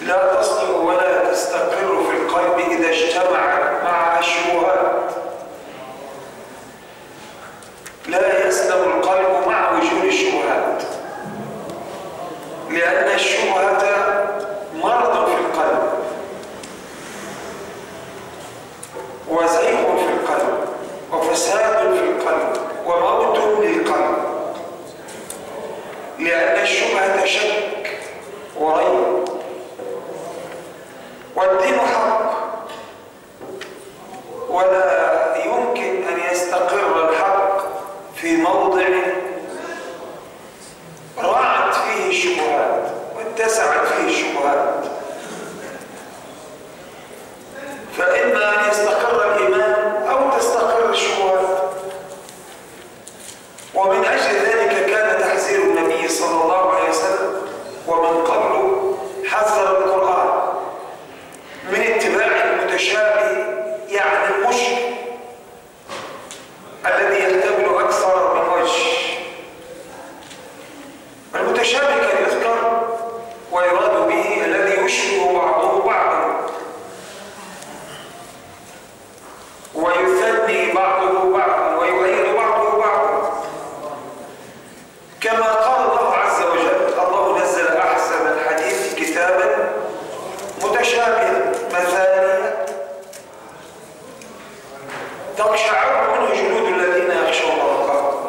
لا تصدق ولا تستقر في القلب إذا اجتمعت مع الشبهات لا يسلم القلب مع وجود الشبهات لأن الشبهة مرض في القلب وزيغ في القلب وفساد في القلب وموت للقلب لأن الشبهة شك وريب والدين حق ولا يمكن أن يستقر الحق في موضع راعت فيه الشبهات واتسعت فيه الشبهات فإما أن يستقر الإيمان أو تستقر الشبهات ومن أجل ذلك كان تحذير النبي صلى الله عليه وسلم ومن قبله حذر القرآن من اتباع المتشابه يعني المشرك الذي يحتمل أكثر من وجه المتشابه كان يذكر ويراد به الذي يشبه بعضه بعضا ويثني بعضه بعضا ويؤيد بعضه بعضا كما قال الله عز وجل الله نزل أحسن الحديث كتابا متشابها مثانية تقشعر منه جلود الذين يخشون ربهم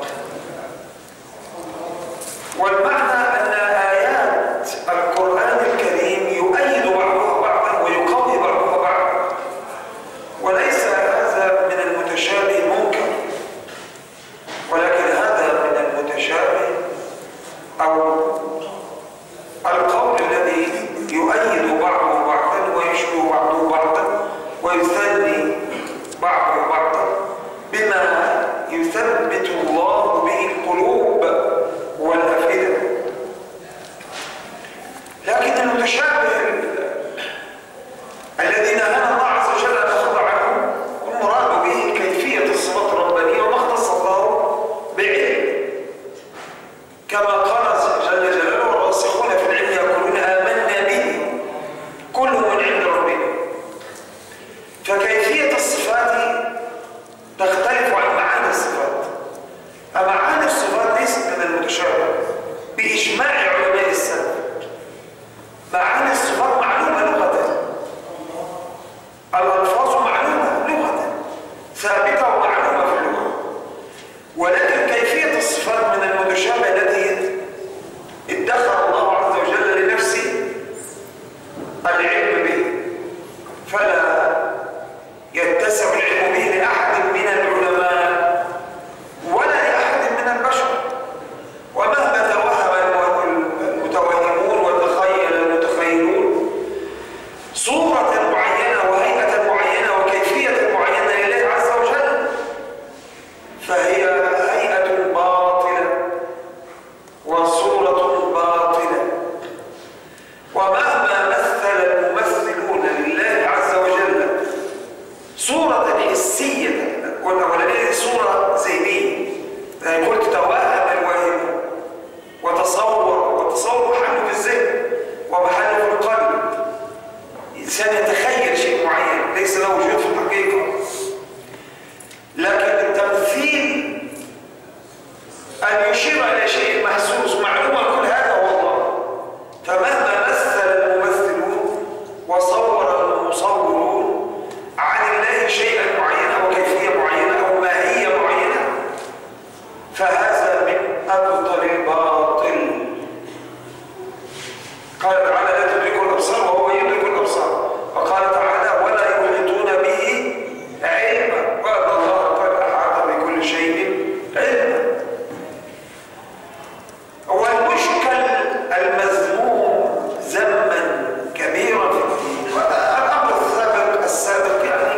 والمعنى أن آيات القرآن الكريم يؤيد بعضها بعضا ويقوي بعضها بعضا وليس هذا من المتشابه منكر ولكن هذا من المتشابه أو القول الذي يؤيد بعضه بعضا ويشبه بعضه بعضا ويثني بعضه بعضا بما يثبت الله به القلوب والأفئدة لكن المتشابه الذي نهانا الله عز وجل أن نخضع عنه والمراد به كيفية الصفات الربانية وما اختص الله بعلم كما قال جل جلاله والراسخون في العلم يقولون آمنا به كل من عند ربنا فكيفية الصفات تختلف عن معاني الصفات فمعاني الصفات ليست من المتشابه بإجماع علماء السلف معاني الصفات معلومة لغة الألفاظ معلومة لغة ثابتة ومعلومة في اللغة ولكن كيفية الصفات من المتشابه الذي ادخر الله عز وجل لنفسه العلم به فلا يتسع العلم به لأحد من العلماء ولا لأحد من البشر ومهما توهم المتوهمون وتخيل المتخيلون صورة معينة وهيئة معينة وكيفية معينة لله عز وجل فهي هيئة باطلة وصورة باطلة ومهما مثل الممثلون لله عز وجل صورة حسية والأولانية صورة ذهنية زي ما قلت توهم الوهم وتصور وتصور محله في الذهن ومحله في القلب الإنسان يتخيل شيء معين ليس له وجود في الحقيقة لكن التمثيل أن يشير إلى شيء محسوس معلومة كل هذا هو الله فمهما مثل الممثلون وصور المصورون عن الله شيئا معينا وكيفية معينة أو ماهية معينة فهذا من أبطل الباطل قال تعالى لا تدرك الأبصار وهو يدرك الأبصار وقال تعالى ولا يحيطون به علما وأن الله قد أحاط بكل شيء علما والمشكل المذموم ذما كبيرا في الدين والأمر السابق السابق يعني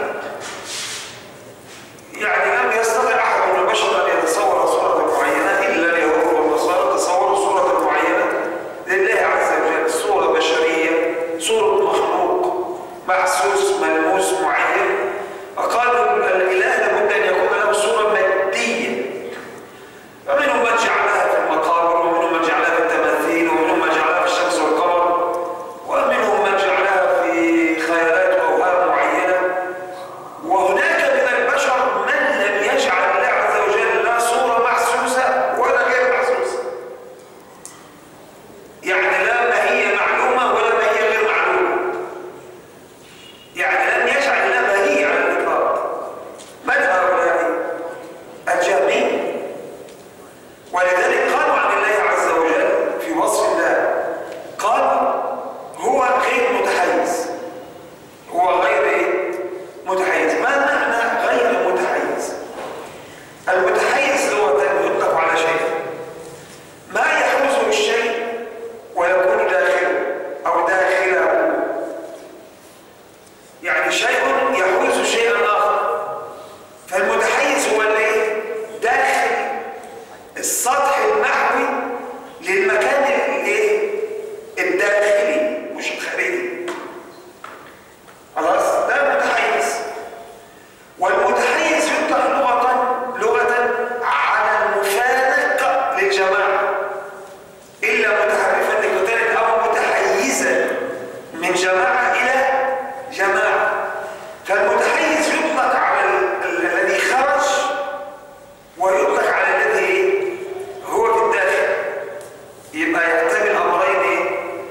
يعني لم يستطع أحد من البشر أن يتصور صورة معينة إلا اليهود والنصارى تصوروا صورة معينة لله عز وجل صورة بشرية صورة مخلوق محسوس ملموس معين فقالوا الإله لابد أن يكون له صورة مادية فمنهم من جعلها في المقابر ومنهم من جعلها في التماثيل ومنهم من جعلها في الشمس والقمر ومنهم من جعلها جماعة إلى جماعة فالمتحيز يطلق على ال- ال- الذي خرج ويطلق على الذي إيه؟ هو في الداخل يبقى يحتمل أمرين إيه؟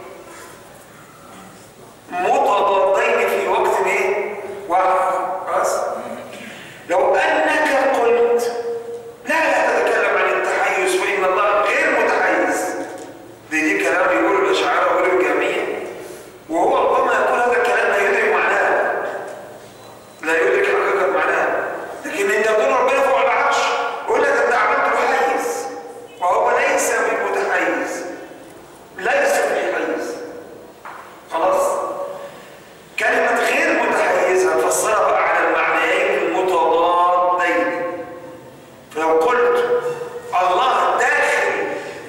متضادين في وقت إيه؟ واحد خلاص لو أنك قلت لا لا تتكلم عن التحيز فإن الله غير متحيز دي, دي كلام يقوله الأشاعرة ويقوله الجميع وهو ربما يقول هذا الكلام لا يدرك معناه لا يدرك حقيقة معناه لكن انت تقول ربنا فوق العرش يقول لك انت عملت له حيز وهو ليس بالمتحيز ليس بالحيز خلاص كلمة غير متحيزة هنفسرها بقى على المعنيين المتضادين فلو قلت الله داخل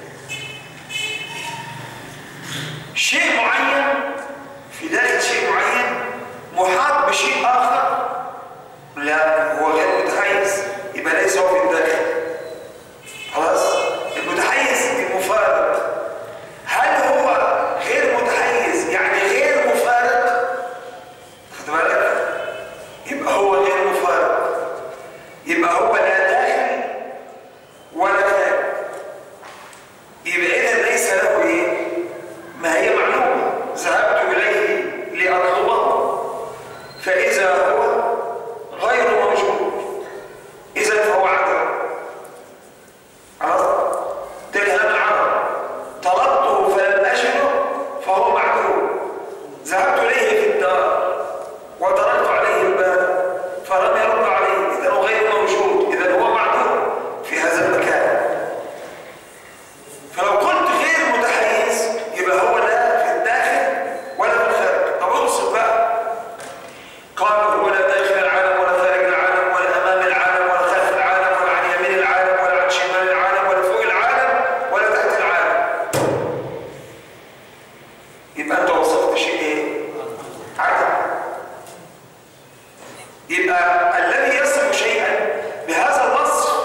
شيء معين في داخل شيء معين محاط بشيء آخر لا هو غير متحيز يبقى ليس هو في الداخل خلاص المتحيز المفارق هل هو غير متحيز يعني غير مفارق خد بالك يبقى هو غير مفارق يبقى هو لا داخل ولا خارج يبقى اذا ليس له ايه ما هي معلومه ذهبت اليه لاطلبه فاذا هو غير موجود اذا فهو عدم خلاص ده كلام العرب طلبته فلم اجده فهو معدوم ذهبت اليه في الدار وتركت عليه الباب فلم يرد عليه اذا هو غير موجود اذا هو معدوم في هذا المكان فلو قلت غير متحيز يبقى هو لا في الداخل ولا في الخارج طب اوصف بقى قالوا هو لا داخل العالم ولا خارج العالم ولا امام العالم ولا خلف العالم ولا عن يمين العالم ولا عن شمال العالم ولا فوق العالم ولا تحت العالم يبقى انت وصفت شيء ايه عدم يبقى الذي يصف شيئا بهذا الوصف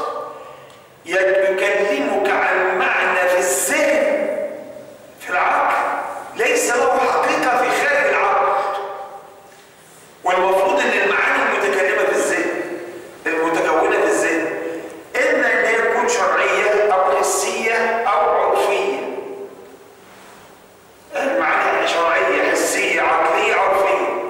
يكلمك عن معنى في الذهن في العقل ليس له حقيقة في خارج العقل والمفروض ان المعاني المتكلمة في الذهن المتكونة في الذهن اما ان هي تكون شرعية او حسية او عرفية المعاني شرعية حسية عقلية عرفية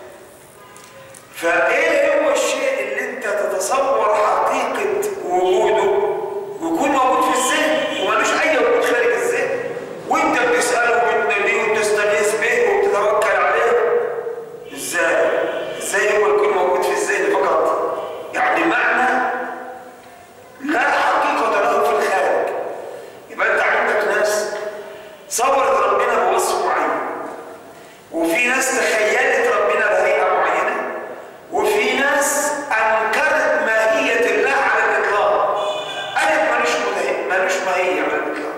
فايه هو الشيء اللي انت تتصور حقيقة وجوده ويكون موجود في الذهن ومالوش اي وجود خارج الذهن وانت بتسأله وبتناديه وبتستغيث به وبتتوكل عليه ازاي؟ ازاي هو يكون موجود في الذهن فقط؟ يعني معنى لا حقيقة له في الخارج يبقى انت عندك ناس صورت ربنا بوصف معين وفي ناس تخيلت ربنا بهيئة معينة وفي ناس أنكرت ماهية الله على الإطلاق قالت مالوش مده- مالوش ماهية على الإطلاق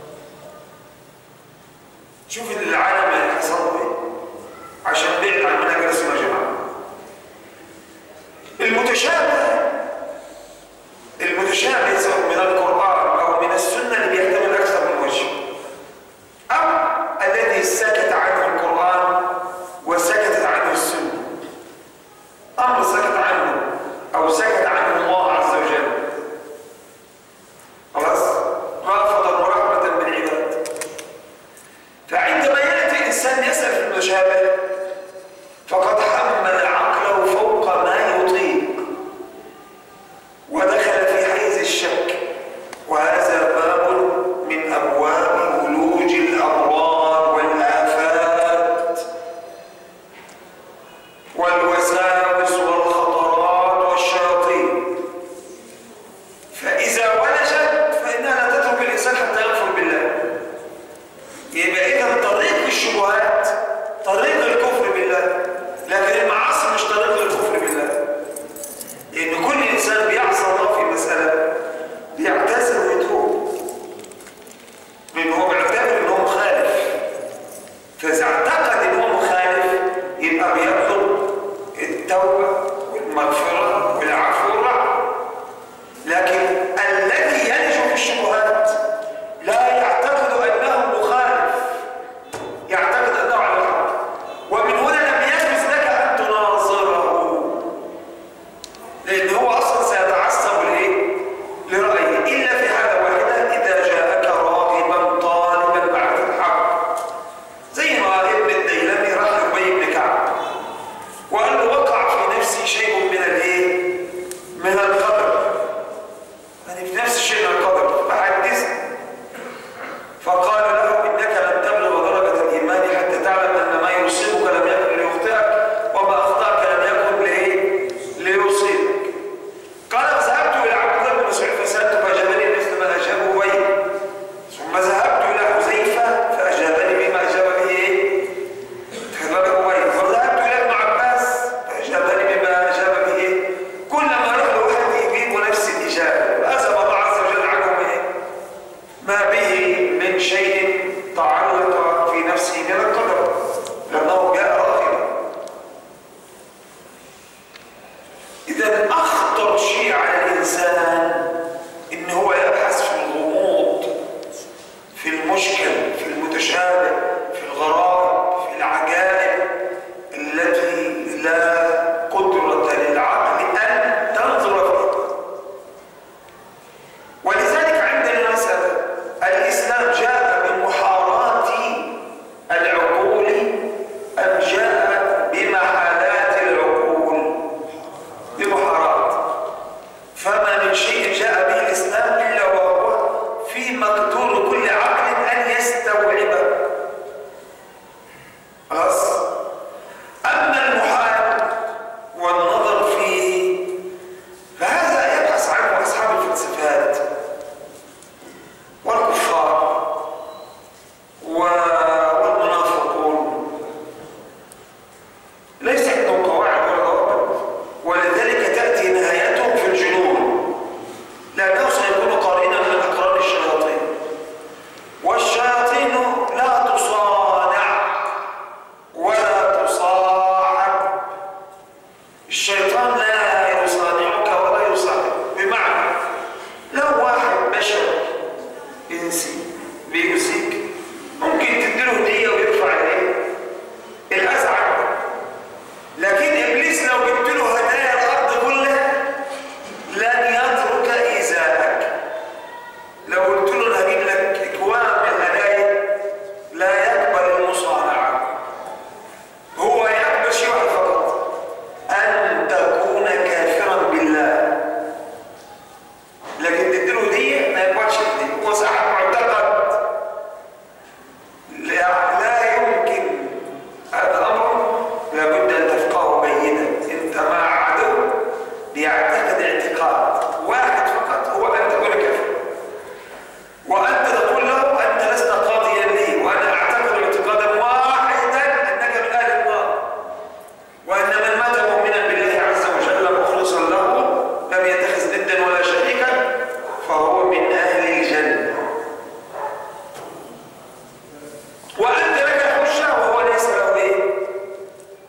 شوف العالم اللي حصل له ايه عشان بعد عن منهج رسم يا جماعة المتشابه المتشابه سواء من القرآن أو من السنة اللي بيحتمل أكثر من وجه أو الذي سكت عنه القرآن وسكتت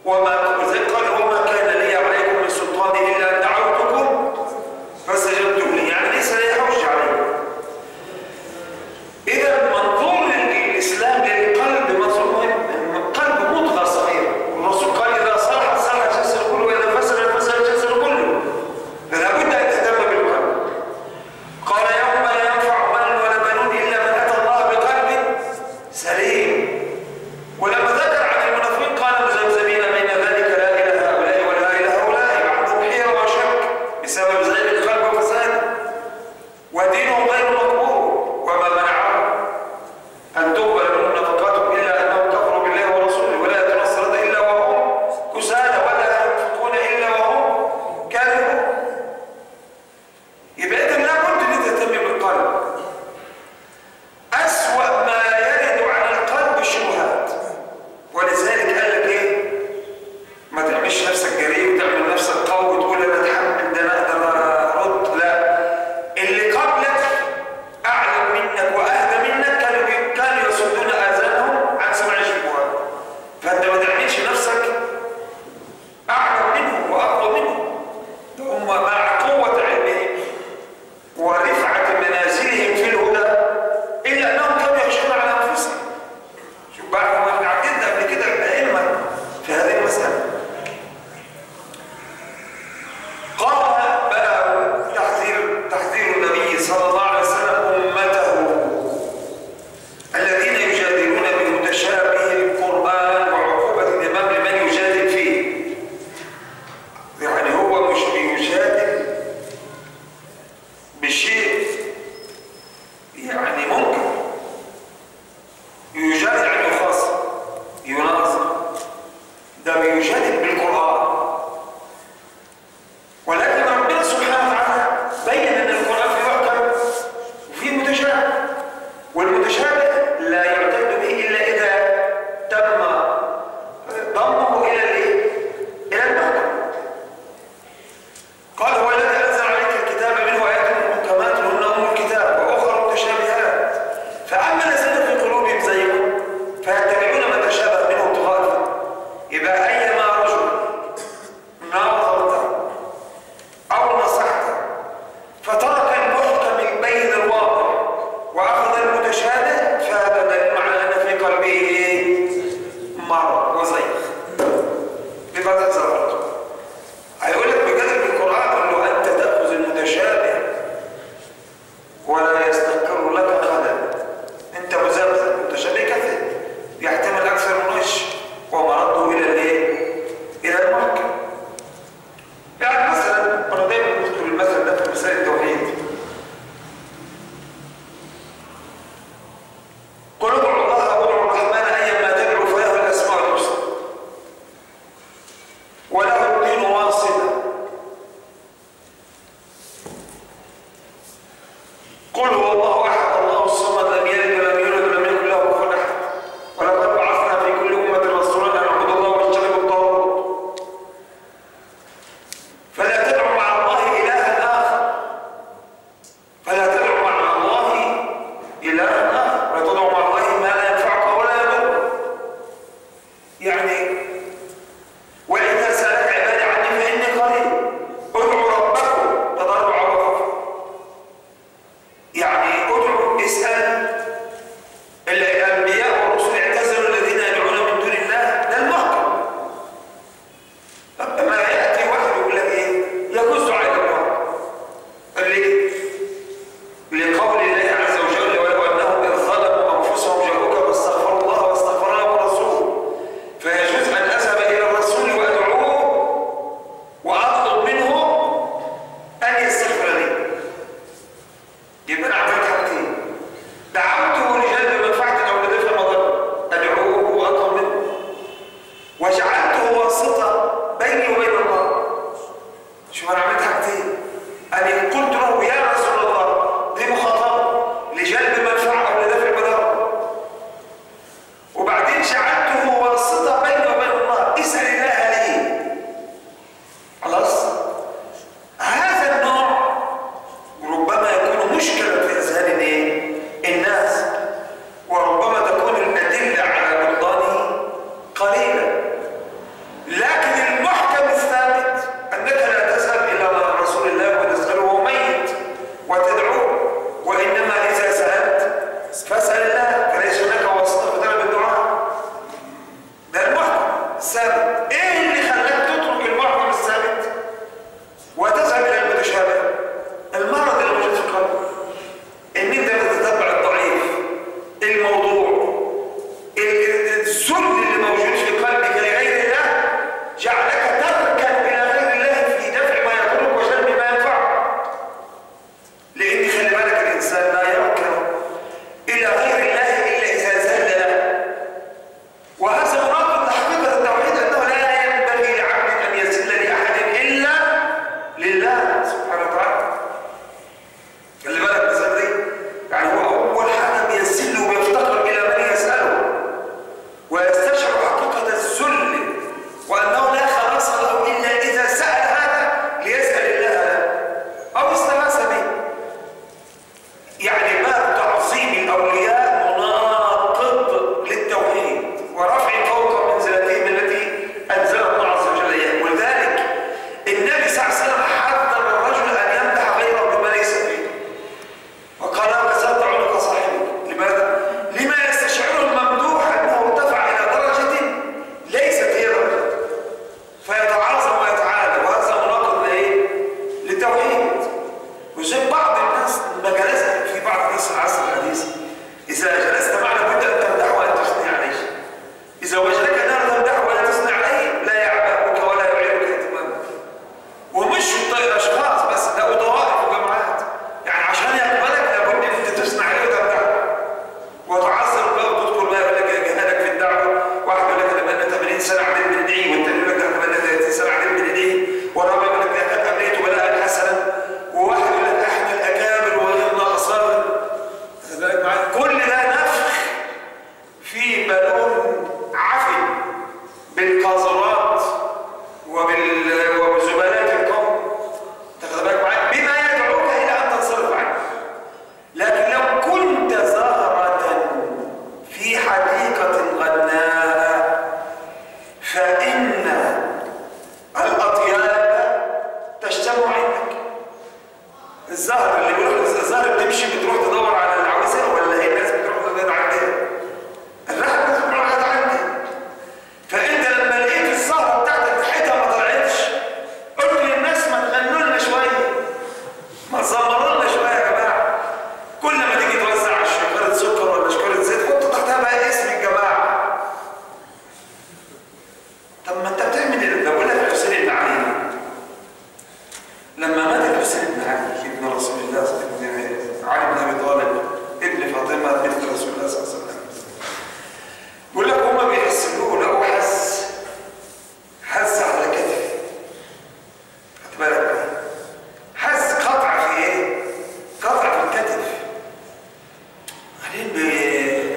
وما زي قال وما كان لي عليكم من سلطان الا ان دعوتكم فاستجبتم لي يعني ليس لي حجه عليكم اذا منظور الاسلام للقلب منظور مهم القلب مضغه صغيره والرسول قال اذا صلح صلح الجسد كله واذا فسد فسد الجسد كله فلا بد ان تهتم بالقلب قال يوم لا ينفع مال ولا بنون الا من اتى الله بقلب سليم ولما ذكر عن المنافقين قال مذبذبين بين ذلك لا اله هؤلاء ولا اله هؤلاء عندهم حيره وشك بسبب زيغ القلب وفساده ودينهم غير مقبول وما منعهم ان تقبل منهم نفقاتهم الا انهم كفروا بالله ورسوله ولا ياتون الصلاه الا وهم كسالى ولا ينفقون الا وهم كاذبون يبقى اذا لابد ان تهتم بالقلب اسوا ما يرد على القلب الشبهات ولذلك قال لك ايه ما تعملش نفسك جريء وتعمل نفسك قوي وتقول انا اتحمل ده انا اقدر ارد لا اللي قبلك اعلم منك واهدى منك كانوا بي- كانوا يصدون اذانهم عن سماع الشبهات فانت ما تعملش نفسك اعلم منهم واقوى منهم ده هم مع قوه علمهم ورفعه منازلهم في الهدى الا انهم كانوا يخشون على انفسهم شوف بعد ما احنا عدينا قبل كده الائمه في هذه المساله قال بقى تحذير تحذير النبي صلى الله عليه وسلم امته الذين يجادلون بمتشابه القران وعقوبه الامام لمن يجادل فيه يعني هو مش بيجادل بشيء يعني ممكن يجادل عن يخاصم يناظر ده بيجادل بالقرآن ولكن ربنا سبحانه وتعالى بين ان القرآن فيه محكم وفيه متشابه والمتشابه لا يعتد به الا اذا تم ضمه الى الايه؟ الى المحكم قال هو الذي انزل عليك الكتاب منه ايات محكمات هن ام الكتاب واخرى متشابهات فاما الذين في قلوبهم زيغ فيتبعون ما تشابه منه ابتغاء الفتنة. يبقى ايما رجل ناظرته او نصحته فترك المحكم البين الواضح واخذ المتشابه فهذا دليل على ان في قلبه إيه؟ مرض وزيغ لماذا زرعته هيقول لك بجانب القرآن قال له أنت تأخذ المتشابه ولا يستقر لك خلل أنت مذبذب متشابه كثير يحتمل أكثر من وجه ومرده إلى الإيه؟ إلى المحكم يعني مثلا أنا دايما بذكر المثل ده في مسائل التوحيد قل ادعوا الله أو ادعوا الرحمن أيما تدعوا فله الأسماء الحسنى وله الدين واصلا قل هو الله احد الله الصمد لم يلد ولم يولد ولم يكن له كفوا احد ولقد بعثنا في كل امه رسولا ان اعبدوا الله واجتنبوا الطاغوت فلا تدعوا مع الله الها اخر فلا تدعوا مع الله الها اخر ولا تدعوا مع الله ما لا ينفعك ولا يضرك يعني وإذا سألك عبادي عني فإني قريب ادعوا ربكم تضرعا وخفيا يعني ادعوا اسأل الأنبياء والرسل اعتزلوا الذين يدعون من دون الله ده المحكم أما يأتي واحد يقول لك إيه يجوز دعاء الله ليه؟ لقول الله عز وجل ولو أنهم إذ ظلموا أنفسهم جاءوك فاستغفروا الله واستغفر لهم الرسول فيجوز أن أذهب إلى الرسول وأدعوه وأطلب منه أن يستغفر لي يبقى أنا عملت حاجتين دعوته لجلب منفعة أو لدفع مضرة أدعوه وأطلب منه وجعلته واسطة بيني وبين الله شوف أنا عملت حاجتين أني قلت له يا رسول الله دي مخاطبة لجلب منفعة أو لدفع مضرة وبعدين جعلته واسطة بيني وبين الله اسأل الله لي خلاص هذا النوع ربما يكون مشكلة في أذهان الإيه؟ الناس وربما تكون الأدلة على بطلانه قليلة الثابت ايه اللي خلاك تترك المحكم الثابت وتذهب الى المتشابه المرض اللي موجود في القلب ان انت بتتبع الضعيف الموضوع ال- ال- الذل اللي موجود في قلبك لغير الله جعلك تركن الى غير الله في دفع ما يضرك وجلب ما ينفعك لان خلي بالك الانسان لا يركن الى غير الله الا اذا زل له وهذا مناقض لحقيقه التوحيد انه لا ينبغي لعبد ان يزل لاحد الا لله سبحانه وتعالى خلي بالك مثلا دي يعني هو اول حاجه بيذل وبيفتقر الى من يساله ويستشعر حقيقه الذل وانه لا خلاص له الا اذا سال هذا ليسال الله له او استغاث به يعني باب تعظيم الاولياء مناقض للتوحيد ورفع فوق منزلتهم التي انزلها الله عز وجل اياه ولذلك النبي صلى الله عليه وسلم حذر الرجل ان يمدح غيره بما ليس فيه وقال كسرت عنق صاحبك لماذا؟ لما يستشعره الممدوح انه ارتفع الى درجه ليست هي درجته فيتعاظم ويتعالى وهذا مناقض لايه؟ للتوحيد وزي بعض الناس لما جلست في بعض الناس في العصر الحديث اذا جلست معنا بد ان تمدح وان تثني عليه اذا وجدك انها تمدح ولا تثني عليه لا يعبأك ولا يعيرك اهتمامك ومش طيب اشخاص بس لا وطوائف وجماعات يعني عشان يقبلك لابد ان انت تثني عليه وتمدحه وتعصر بقى وتدخل بقى يقول لك جهادك في الدعوه واحد يقول لك انا بقالنا 80 سنه قاعدين بندعي والتاني يقول لك انا بقالنا 30 سنه قاعدين بندعي والرابع يقول لك لقد امنيت بلاء حسنا وواحد يقول لك احنا الاكابر وغيرنا اصابر خد بالك معايا كل ده نفخ في بالون عفن بالقاذورات وبال وبزبالات القوم تاخد بالك معايا بما يدعوك الى ان تنصرف عنه لكن لو كنت زهرة في حديقة غناء فإن الأطياب تجتمع عندك الزهر اللي بيروح الزهر بتمشي بتروح تدور على العوزة ولا هي الناس بتروح تدور عندها الرحلة بتروح على عندها فانت لما لقيت الزهره بتاعتك ريحتها ما طلعتش قلت للناس ما تغنوا لنا شويه ما تزمروا لنا شويه يا جماعه كل ما تيجي توزع شكاره سكر ولا شكاره زيت حط تحتها بقى اسم الجماعه طب ما انت بتعمل ايه؟ لو قلنا الحسين بن علي لما مات الحسين بن علي ابن رسول الله ابن علي بن ابي طالب ابن فاطمه بنت رسول الله صلى الله عليه وسلم يقول لك هما بيحسبوه لقوا حس حس على كتفه خد بالك بقى. حس قطع في ايه؟ قطع في الكتف بعدين بي...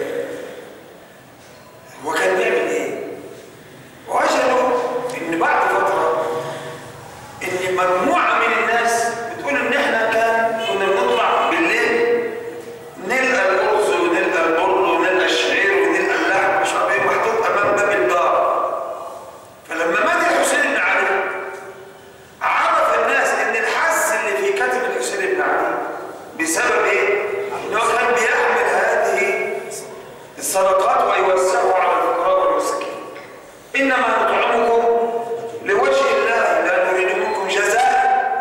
هو كان بيعمل ايه؟ وجدوا ان بعد فتره ان مجموعه من الناس بتقول ان احنا كان كنا بنطلع بالليل نلقى الارز ونلقى البر ونلقى الشعير ونلقى اللحم مش عارف ايه محطوط امام باب الدار فلما مات الحسين بن علي عرف الناس ان الحس اللي في كتف الحسين بن علي بسبب ايه؟ انه كان بيحمل هذه الصدقات ويوزعها على الفقراء والمساكين انما نطعمكم لوجه الله لا نريد منكم جزاء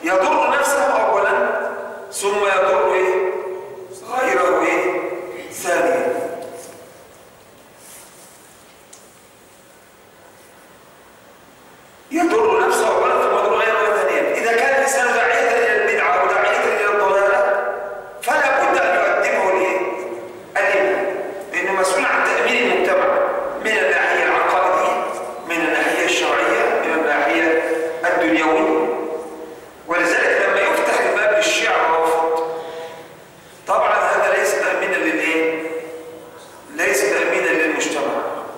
يضر نفسه اولا ثم يضر ايه غيره ايه ثانيا يضر نفسه اولا ثم يضر غيره ثانيا اذا كان الانسان داعيه الى البدعه او داعيه الى الضلاله فلا بد ان يقدمه الايه الامام لانه مسؤول عن تامين المجتمع من الناحيه العقائديه من الناحيه الشرعيه من الناحيه الدنيويه ولذلك لما يفتح الباب للشيعة والرافض طبعا هذا ليس تأمينا للايه؟ ليس تأمينا للمجتمع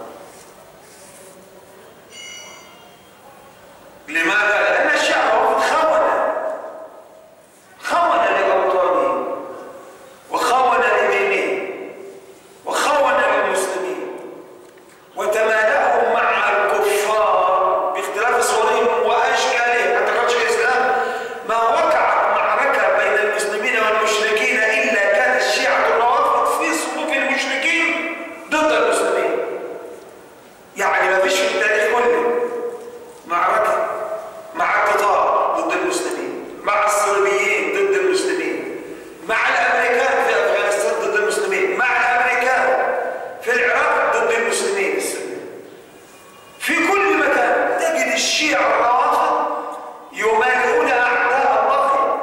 لماذا؟ لأن الشيعة والرافض خونة خونة لأوطانهم وخونة لدينهم وخونة للمسلمين وتمالأهم مع الكفار باختلاف صورهم وأشكالهم حتى قال شيخ الإسلام ما وقعت معركة بين المسلمين والمشركين إلا كان الشيعة الروافض في صفوف المشركين ضد المسلمين يعني ما فيش في التاريخ كله معركة مع التتار ضد المسلمين مع الصليبيين ضد المسلمين مع الأمريكان في أفغانستان ضد المسلمين مع الأمريكان في العراق ضد المسلمين السنين في كل مكان تجد الشيعة الروافض يمالئون أعداء الله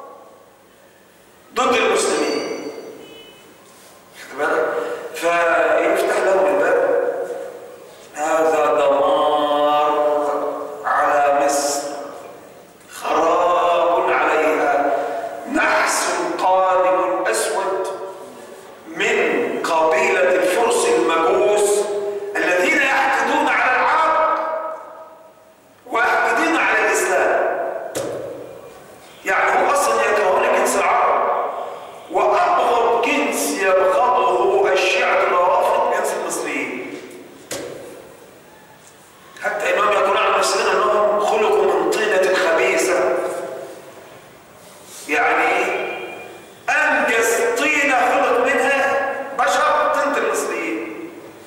ضد المسلمين خد بالك فيفتح لهم الباب هذا دمار على مصر خراب عليها نحس قادم أسود من قبيلة الفرس المجوس الذين يحقدون على العرب ويحقدون على الإسلام يعني هم أصلا يكرهون جنس العرب وأبغض جنس يبغضه الشيعة الروافض جنس المصريين حتى إنهم يقولون عن المسلمين أنهم خلقوا من طينة خبيثة يعني إيه؟ أنجز طينة خلق منها بشر طينة المصريين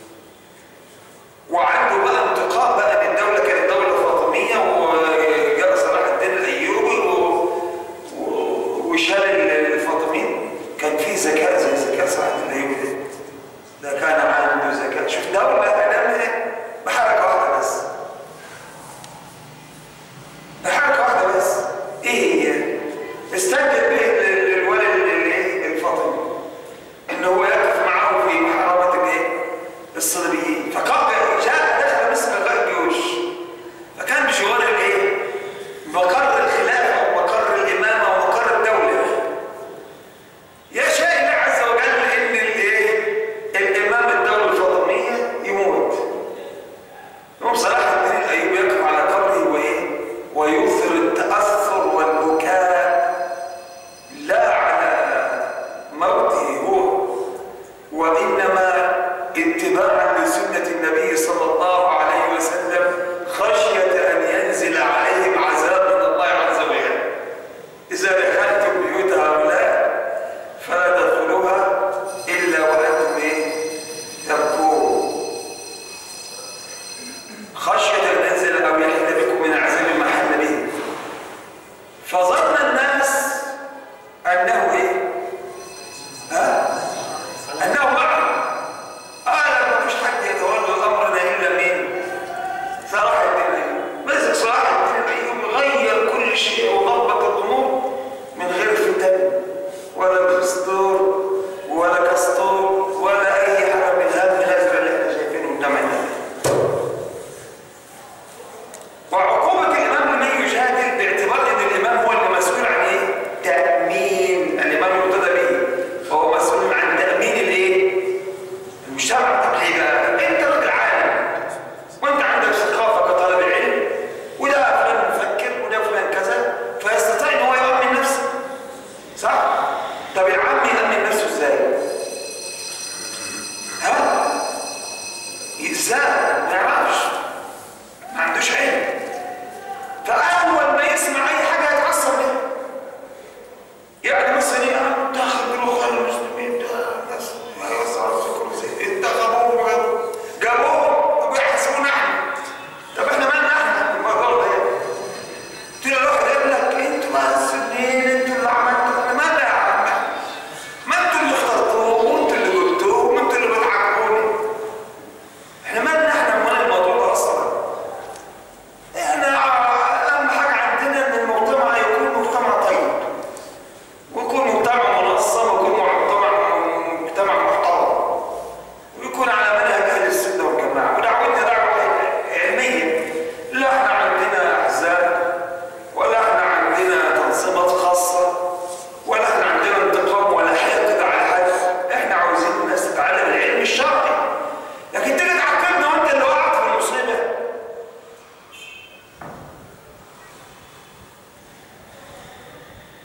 وعنده بقى انتقام بقى ان الدولة كانت دولة فاطمية وجاء صلاح الدين الأيوبي و... و... وشال الفاطميين كان في ذكاء زي ذكاء صلاح الدين الأيوبي ده ده كان عنده ذكاء شوف دولة هنعمل بحركة واحدة بس بحركة واحدة بس ايه هي؟ استنجد به للولد الايه؟ الفاطمي ان هو يقف معه في محاربة الايه؟ الصليبيين فقام جاء دخل مصر غير جيوش فكان بجوار الايه؟ مقر الخلافة ومقر الإمامة ومقر الدولة يشاء الله عز وجل ان الايه؟ الإمام الدولة الفاطمية يموت يوم صلاح الدين الأيوبي يقف على قبره وإيه؟ ويثر التأثر والبكاء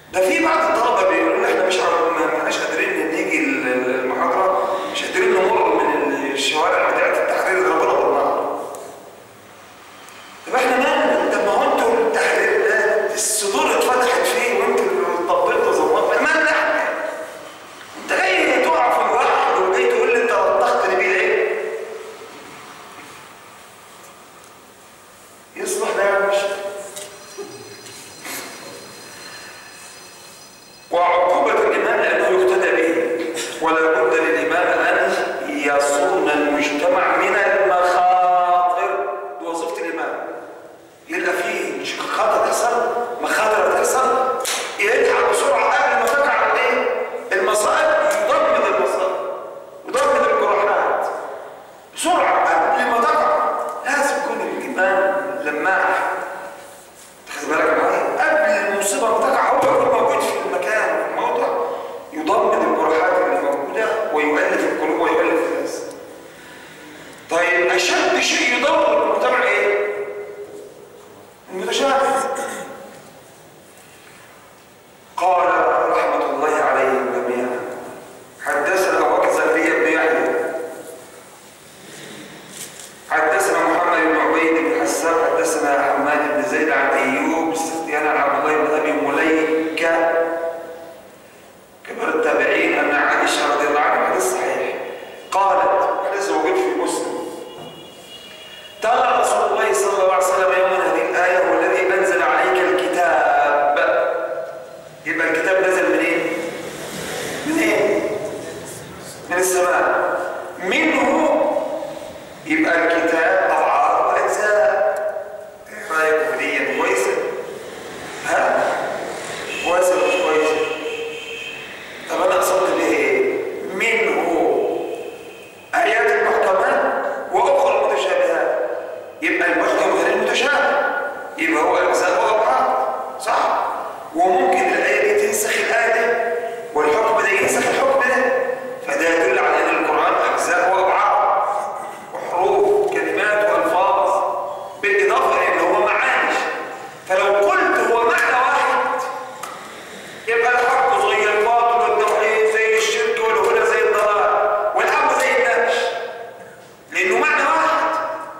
ده في بعض الطلبه بيقولوا لنا احنا مش عارف- ما ما احناش قادرين نيجي ال- ال- المحاضره مش قادرين نمر من الشوارع بتاعت التحرير ضربنا بالنار طب احنا مالنا طب ما هو انتوا التحرير ده الصدور اتفتحت فيه وانتوا اللي طبلتوا ظبطنا مالنا احنا انت جاي تقع في الواحد وجاي تقول لي انت وضحت لي بيه ليه؟ يصلح ده يا باشا وعقوبة الإمام لأنه يقتدى به ولا بد للإمام أن يصون المجتمع من المخاطر دي وظيفة الإمام يلقى فيه مش خطر تحصل مخاطر تحصل يلحق بسرعة قبل ما تقع الايه؟ المصائب يضمد المصائب يضمد الجراحات بسرعة قبل ما تقع لازم يكون الإمام لماح تاخد بالك معايا قبل المصيبه ما تقع هو يكون موجود في المكان وفي الموضع يضمن الجراحات اللي موجوده ويؤلف القلوب ويؤلف الناس طيب اشد شيء يدمر المجتمع ايه المتشابه قال رحمه الله عليهم جميعا حدثنا ابو بكر زكريا بن يحيى حدثنا محمد بن عبيد بن حسان حدثنا حماد بن زيد عن ايوب السختيان عن عبد الله بن ابي مليكه كبار التابعين ان عائشه رضي الله عنها حديث صحيح قالت حديث موجود في مسلم تلا رسول الله صلى الله عليه وسلم يوما هذه الايه هو الذي انزل عليك الكتاب يبقى الكتاب نزل منين؟ منين؟ من السماء منه يبقى الكتاب أضعاف وأجزاء إيه رأيكم دي كويسة؟ ها؟ كويسة مش كويسة؟ طب أنا قصدت بيه إيه؟ منه آيات المحكمات وأخرى المتشابهات يبقى المحكم غير المتشابه يبقى هو أجزاء وأبعاد صح؟ وممكن الآية دي تنسخ الآية دي والحكم ده ينسخ الحكم ده فده يدل على أن القرآن أجزاء وأبعاد وحروف كلمات والفاظ بالاضافه الى ان هو معاني فلو قلت هو معنى واحد يبقى الحق زي الباطل والتوحيد زي الشرك والهدى زي الضلال والحق زي النهش لانه معنى واحد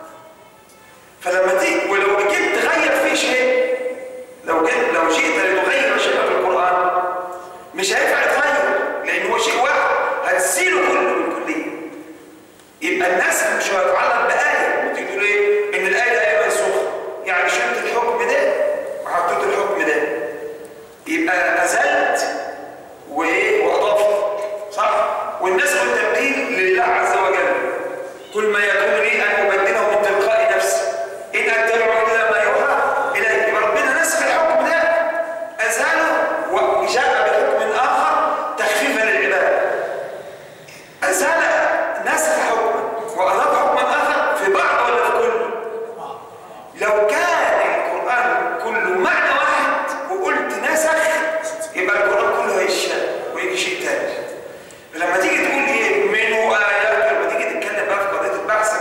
فلما تيجي ولو جيت تغير فيه شيء لو جيت لو جئت لتغير شيئا في القران مش هينفع تغير لان هو شيء واحد هتسيله كله بالكليه يبقى الناس مش هيتعلق بآية وتيجي تقول ايه ان الآية دي آية منسوخة يعني شلت الحكم ده وحطيت الحكم ده يبقى أزلت وايه وأضفت صح والناس والتبديل لله عز وجل كل ما يكون لي أن أبدله من تلقاء نفسي إن أتبع إلا ما يوحى إليه يبقى ربنا نسخ الحكم ده أزاله وجاء بحكم آخر تخفيفا للعباد أزال نسخ حكما وأضاف حكما آخر في بعض ولا في كله؟ لو كان القرآن كله معنى واحد وقلت نسخ يبقى القرآن كله هيشال ويجي شيء تاني فلما تيجي تقول ايه منه آيات لما تيجي تتكلم بقى في قضية البحث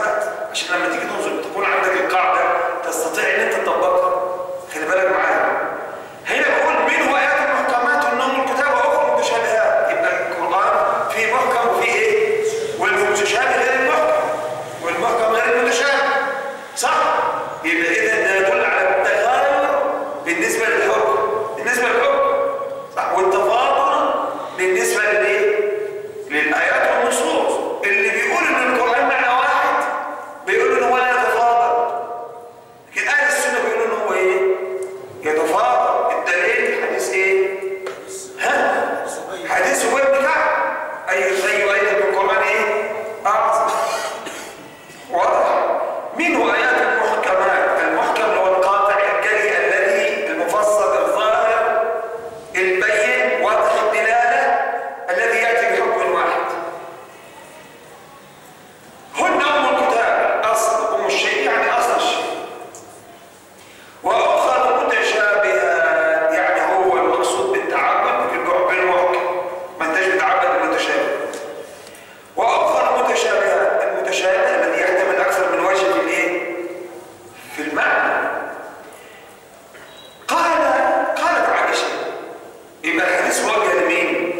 يبقى الحديث موجه لمين؟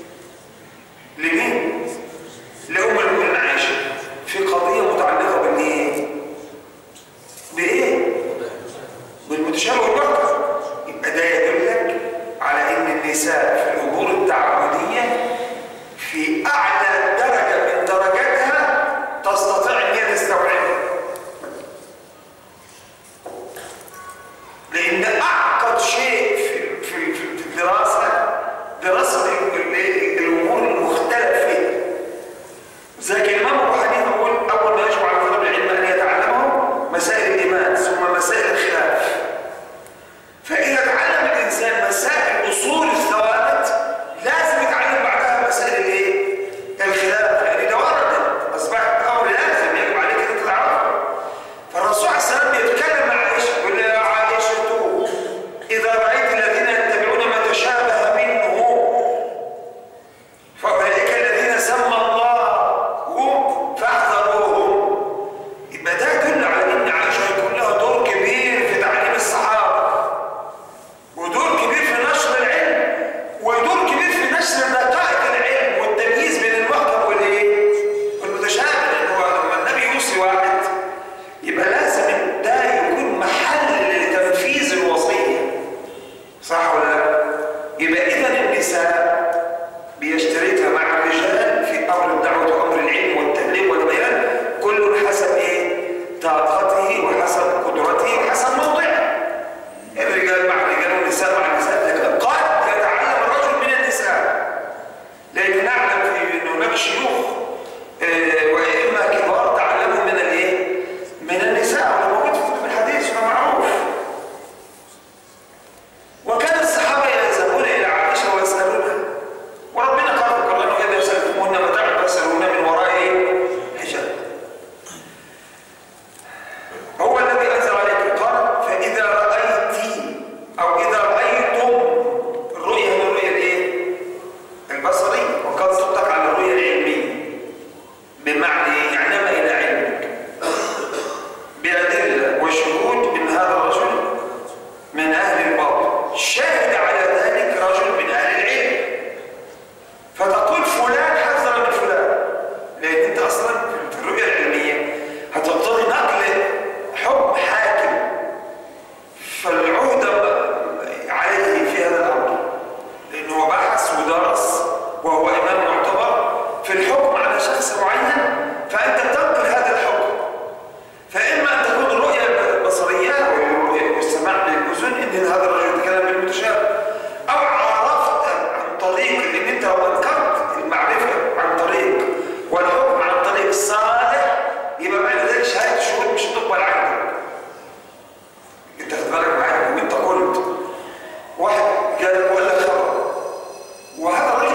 لمين؟ لأم المؤمنين عائشة في قضية متعلقة بالإيه؟ بإيه؟ بالمتشابه والمحكم يبقى ده يدلك على إن النساء في الأمور التعبدية في أعلى درجة من درجاتها تستطيع أن هي تستوعبها لأن أعقد شيء في في في في الدراسة دراسة ال- ال- الأمور المختلف فيها زي الإمام أبو حنيفة يقول أول ما يجب على طالب العلم أن يتعلمه مسائل الإيمان ثم مسائل الخلاف فإذا تعلم الإنسان مسائل أصول الثوابت لازم يتعلم بعدها مسائل الإيه؟ الخلاف لأن ده ورد أصبحت أمر لازم يجب عليك أن تعرفه فالرسول عليه السلام بيتكلم مع عائشة يقول لها يا عائشة إذا رأيت الذين يتبعون ما تشابه منه فأولئك الذين سمى الله هم فاحذروهم يبقى ده يدل على ان عائشه هيكون لها دور كبير في تعليم الصحابه ودور كبير في نشر العلم ودور كبير في نشر دقائق العلم والتمييز بين المحكم والايه والمتشابه لان هو لما النبي يوصي واحد يبقى لازم ده يكون محل لتنفيذ الوصيه صح ولا لا يبقى اذا النساء بيشتركها مع الرجال في امر الدعوه وامر العلم والتعليم والبيان كل حسب ايه طاقته وحسب قدرته وحسب موضعه الرجال مع الرجال والنساء مع النساء لكن قد يتعلم الرجل من النساء لان نعلم في انه هناك شيوخ آه، وائمه كبار تعلموا من الايه من النساء وده موجود في كتب الحديث وده معروف وكان الصحابة يذهبون إلى عائشة ويسألونها وربنا قال في القرآن وإذا سألتموهن متاعا فاسألوهن من وراء إيه؟ حجاب هو الذي أنزل عليك قال فإذا رأيت أو إذا رأيتم الرؤية من الرؤية الإيه؟ البصرية وقد تطلق على الرؤية العلمية بمعنى إيه؟ يعني ما إلى علمك بأدلة وشهود من هذا الرجل من أهل الباطل شهد على ذلك رجل من أهل العلم فتقول فلان حذر من فلان لأن أنت أصلا في الرؤية العلمية هتقتضي نقل حكم حاكم فالعهدة عليه في هذا الأمر لأنه هو بحث ودرس وهو إمام معتبر في الحكم على شخص معين فأنت تنقل هذا الحكم فإما أن تكون الرؤية البصرية والرؤية والسماع بالأذن إن هذا الرجل يتكلم بالمتشابه أو عرفت عن طريق إن أنت لو أنكرت المعرفة عن طريق والحكم عن طريق الصالح يبقى بعد ذلك شهادة شهود مش هتقبل عندك أنت خد بالك معايا وأنت قلت واحد جالك وقال لك خبر وهذا الرجل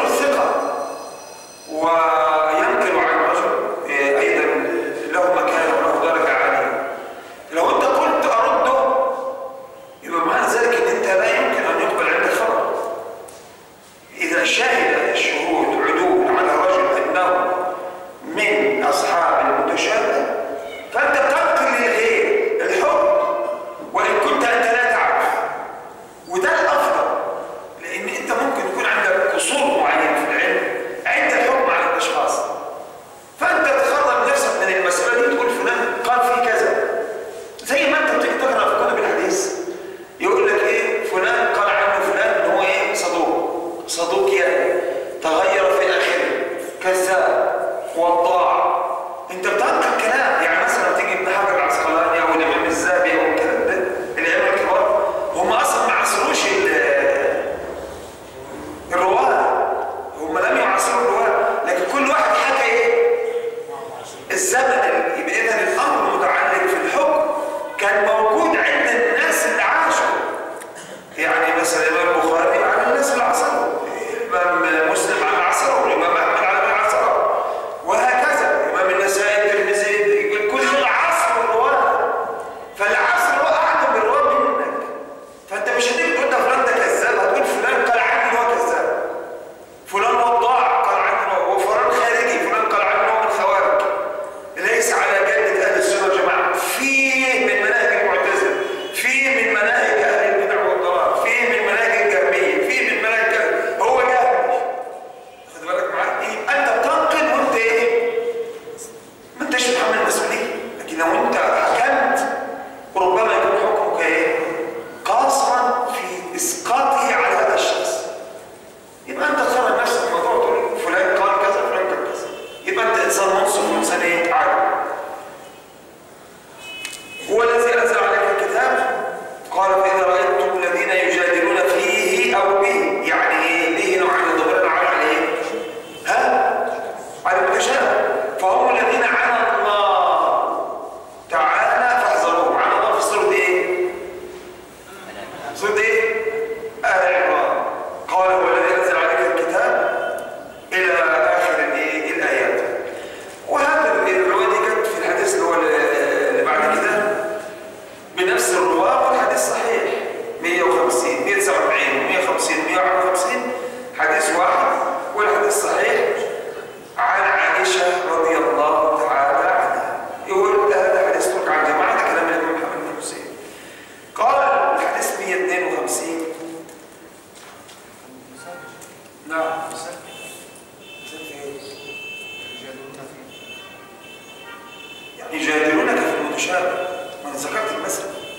نعم مثال مثال في ايه؟ يجادلون فيه يعني يجادلونك في المتشابه ما انا ذكرت المثل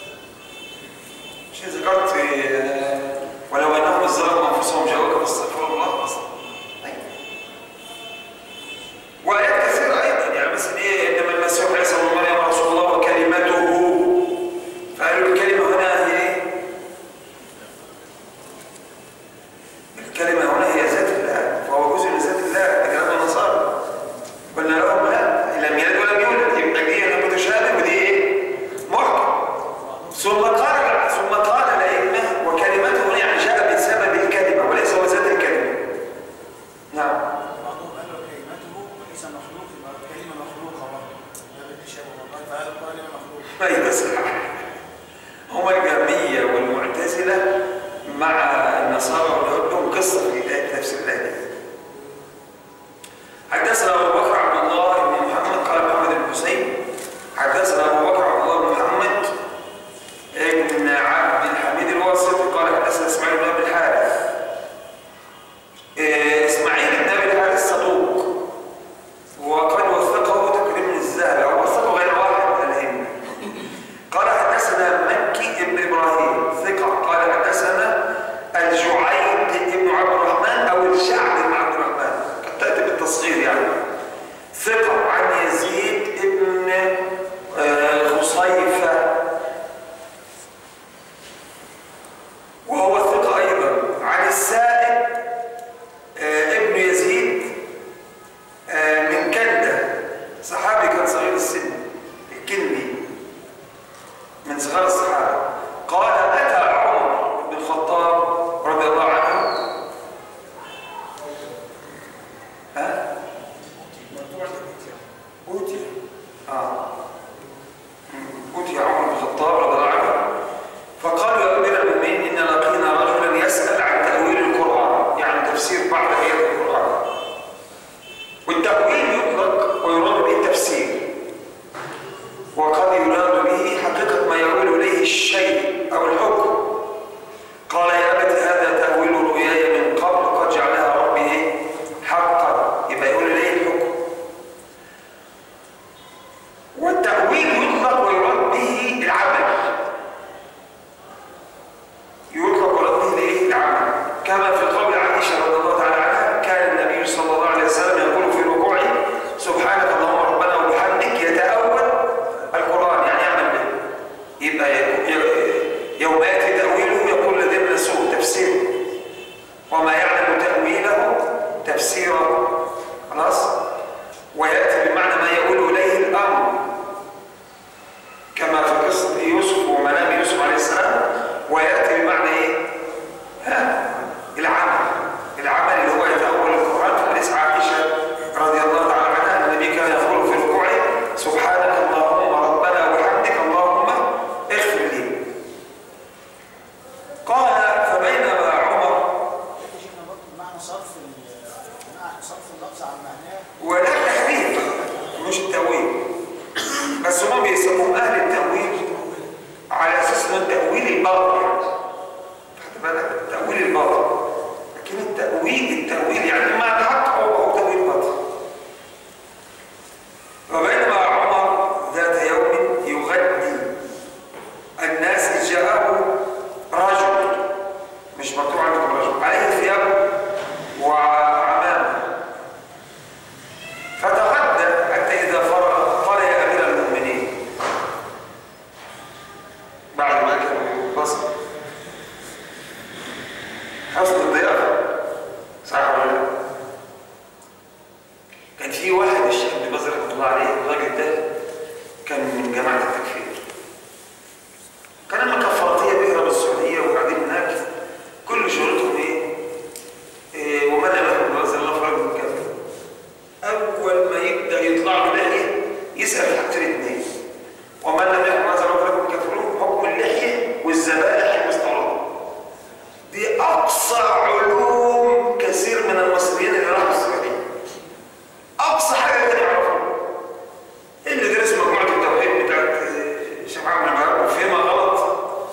مش ذكرت آه، ولو انهم إذ ظلموا انفسهم جاءوك فاستغفروا الله أصلا. أيوة. وايات كثيره ايضا يعني مثلا ايه انما المسيح عيسى ابن مريم رسول الله وكلمته فقالوا الكلمه هنا هي ايه؟ الكلمه هنا هي ذات الله فهو جزء من ذات الله ده كلام النصارى قلنا لهم لا لم يلد ولم يولد يبقى دي هنا متشابه ودي ايه؟ محكم ثم قال ثم قال الائمه وكلمته هنا يعني جاء بسبب الكلمه وليس هو ذات الكلمه نعم بعضهم قال له كلمته وليس مخلوق يبقى كلمه مخلوقه برضه ده بالتشابه والله فهذا كلمه مخلوقه ايوه صح هم الجهميه والمعتزله مع النصارى واليهود لهم قصه في الآية- تفسير الايه حدثنا ابو بكر عبد الله بن محمد قال محمد بن حسين حدثنا ابو بكر عبد الله بن محمد ابن عبد الحميد الواسطي قال حدثنا اسماعيل بن ابي الحارث إيه، اسماعيل بن ابي الحارث صدوق وقد وثقه تكريم الذهبي او وثقه غير واحد من الائمه قال حدثنا مكي بن ابراهيم ثقه قال حدثنا الجعيد بن عبد الرحمن او الجعد بن عبد الرحمن قد تاتي بالتصغير يعني ثقه عن يزيد بن آه، خصيفه وهو ثقه ايضا عن السائب آه، ابن يزيد آه، من كندة صحابي كان صغير السن الكندي من صغار الصحابة قال أتى عمر بن الخطاب رضي الله عنه ها؟ أوتي آه أوتي عمر بن الخطاب رضي الله عنه فقالوا يا أمير المؤمنين إن لقينا رجلا يسأل عن تأويل القرآن يعني تفسير بعض آيات القرآن والتأويل يطلق ويراد به التفسير وقد يراد به حقيقة ما يؤول إليه الشيء أو الحكم قال يا أبت هذا تأويل رؤياي من قبل قد جعلها ربي حقا يبقى يقول إليه الحكم والتأويل يطلق ويراد به العمل يطلق ويراد به الايه؟ العمل كما في قول عائشة رضي الله تعالى عنها كان النبي صلى الله عليه وسلم يقول في ركوعه سبحانك اللهم ربنا وبحمدك يتأول القرآن يعني يعمل به يبقى ي- ي- يوم يأتي تأويله يقول الذين نسوه تفسيره وما يعلم تأويله تفسيره خلاص ويأتي بمعنى ما يقول إليه الأمر كما في قصة يوسف ومنام يوسف عليه السلام ويأتي بمعنى إيه؟ ها؟ العمل العمل اللي هو يتأول القرآن في حديث عائشة رضي الله تعالى عنها أن النبي كان يقول في ركوعه سبحانك اللهم ربنا وبحمدك اللهم اغفر لي قال فبينما عمر شيخنا برضه بمعنى صرف ال- بمعنى صرف اللفظ عن معناه ولا تحريف مش التأويل بس هم بيسموه أهل التأويل على أساس إنه التأويل الباطل يعني خد بالك التأويل الباطل لكن التأويل التأويل يعني ما الحق هو هو تأويل باطل وبينما عمر ذات يوم يغدي الناس إذ جاءه رجل مش مكتوب عندكم رجل عليه ثياب وعمامه فتغدى حتى إذا فرغ قال يا أمير المؤمنين بعد ما كان بصر حسن الضيافة صح ولا لا؟ كان في واحد الشيخ ابن باز رحمه الله عليه الراجل ده كان من جماعة التكفير كان لما كفرطية بيهرب السعودية وبعدين هناك كل شغلتهم ايه؟ إيه ومن لم يكن باز الله فرج من كافر أول ما يبدأ يطلع له لحية يسأل حاجتين اثنين ومن لم يكن باز الله فرج من كافرون حكم اللحية والذبائح المستوردة دي أقصى علوم كثير من المصريين اللي راحوا السعودية أقصى حاجة كانوا يعرفوها اللي درس مجموعة التوحيد بتاعت الشيخ محمد الوهاب وفهمها غلط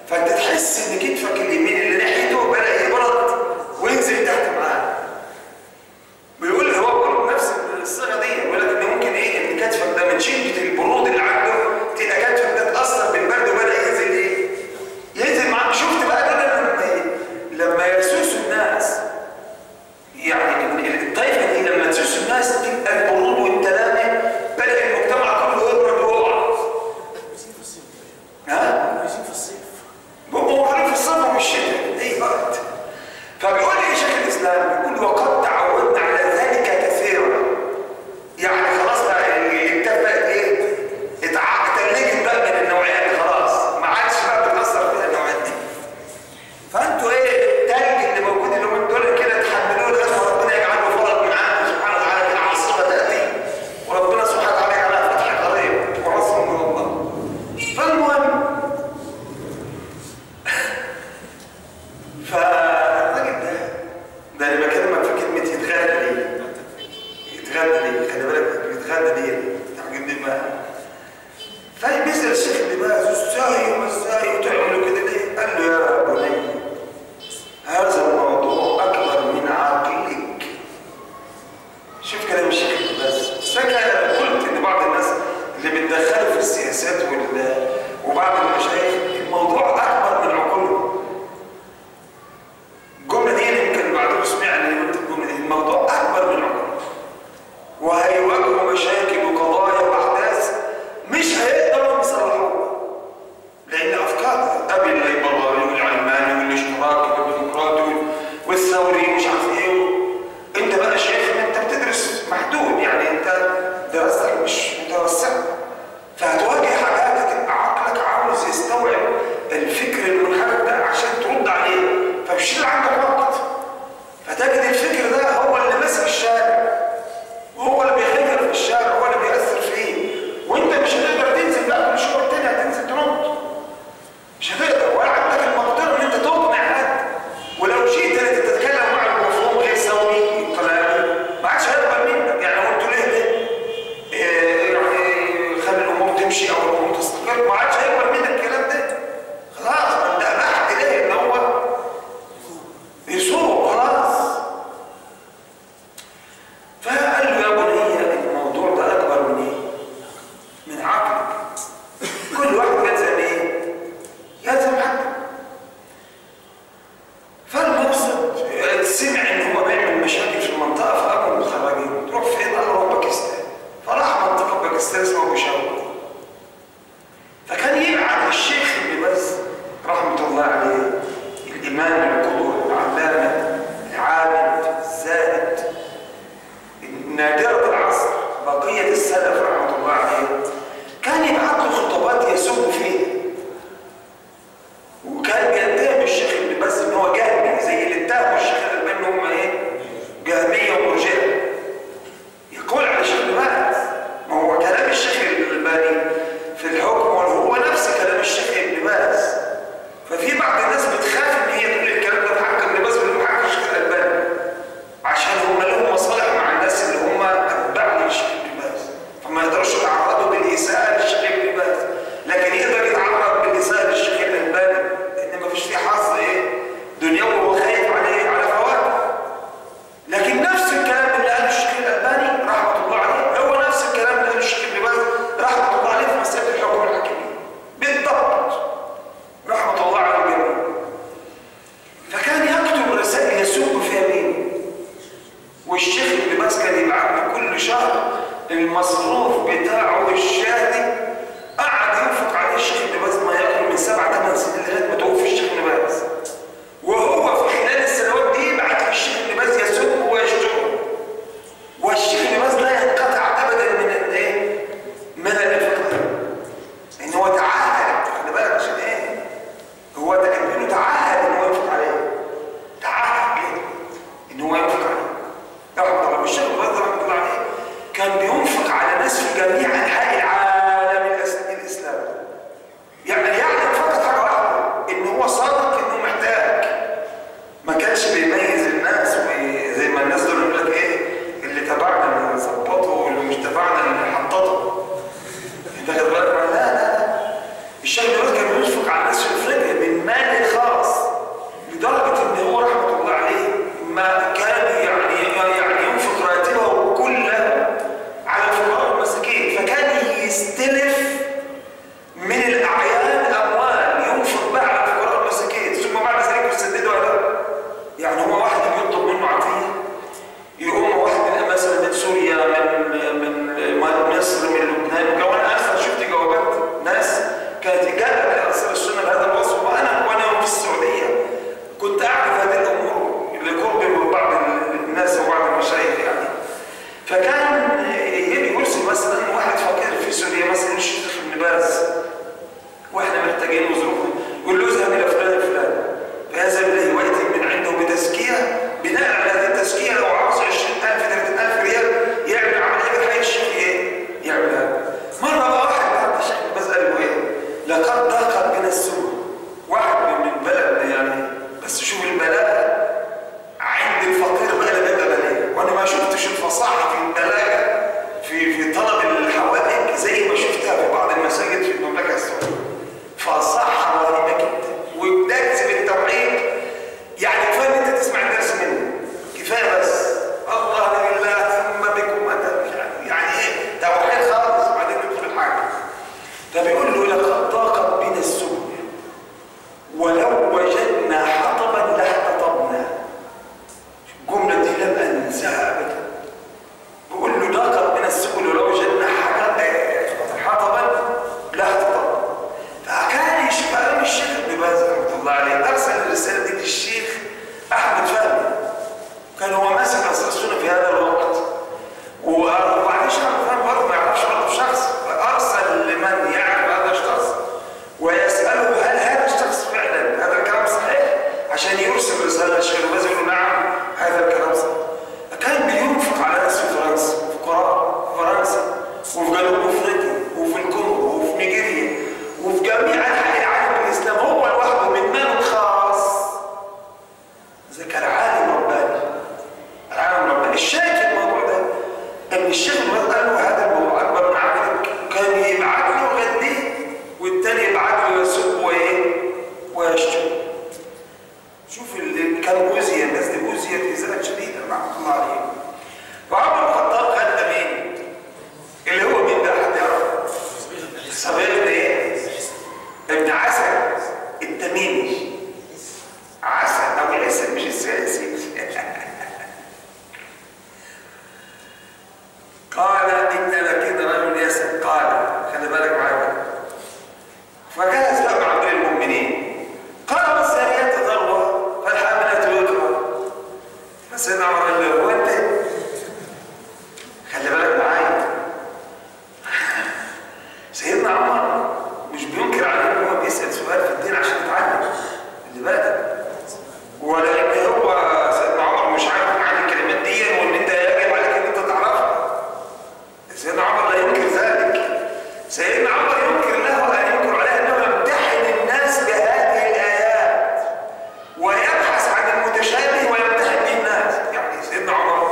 فانت تحس ان كتفك اليمين اللي ناحيته بدا يبرد وينزل تحت معاه بيقول هو بيقول نفس الصيغه دي بيقول لك ان ممكن ايه ان كتفك ده من شده البرود اللي عنده تبقى كتفك ده اتاثر بالبرد وبدا ينزل ايه؟ ينزل معاك شفت بقى ده لما ايه؟ لما يسوسوا الناس يعني الطائفه دي لما تسوس الناس تبقى البرود والتلامه بدا المجتمع كله يبرد ويقع كويسين في الصيف ها؟ كويسين في الصيف هو معروف في الصيف وفي الشتاء ولو وجدنا حطبا لاحتطبنا الجملة دي لم أنساها أبدا بقول له ضاقت من السبل ولو وجدنا حاجة- آه، حطبا لاحتطبنا فكان يشبه الشيخ ابن باز رحمة الله عليه أرسل الرسالة دي للشيخ أحمد فهمي كان هو ماسك أساس السنة في هذا الوقت وبعدين شيخ أحمد فهمي برضه ما يعرفش برضه شخص فأرسل لمن يعرف هذا الشخص ويسأله هل هذا الشخص فعلا هذا الكلام صحيح عشان يرسل رسالة للشيخ باز يقول له نعم هذا الكلام صحيح كان بينفق على ناس في فرنسا فقراء في فرنسا وفي جنوب افريقيا وفي الكونغو وفي نيجيريا وفي جميع انحاء العالم الاسلام هو لوحده من ماله الخاص زي كان عالم رباني العالم الرباني الشاهد في الموضوع ده ان الشيخ الواد قال له هذا الموضوع اكبر من عقلك كان يبعت له غديه والتاني يبعت له يسب وايه ويشتم شوف اللي كان أوذي الناس دي أوذيت إزاءة شديدة رحمة الله عليه وعمر بن الخطاب خد مين؟ اللي هو مين ده حد يعرف؟ صغير ابن ايه؟ ابن عسل التميمي عسل أو العسل مش السياسي قال إن لكن رجل يسأل قال خلي بالك معايا فجلس بقى مع أمير المؤمنين قال والساريات ذروة فالحاملات وقرا فسيدنا عمر قال له هو أنت خلي بالك معايا سيدنا عمر مش بينكر عليه ان هو بيسأل سؤال في الدين عشان يتعلم اللي بالك ولكن هو سيدنا عمر مش عارف معنى الكلمات دي وان انت يجب عليك ان انت تعرفها سيدنا عمر لا ينكر ذلك سيدنا عمر ينكر له ان ينكر عليه انه يمتحن الناس بهذه الايات ويبحث عن المتشابه ويمتحن به الناس يعني سيدنا عمر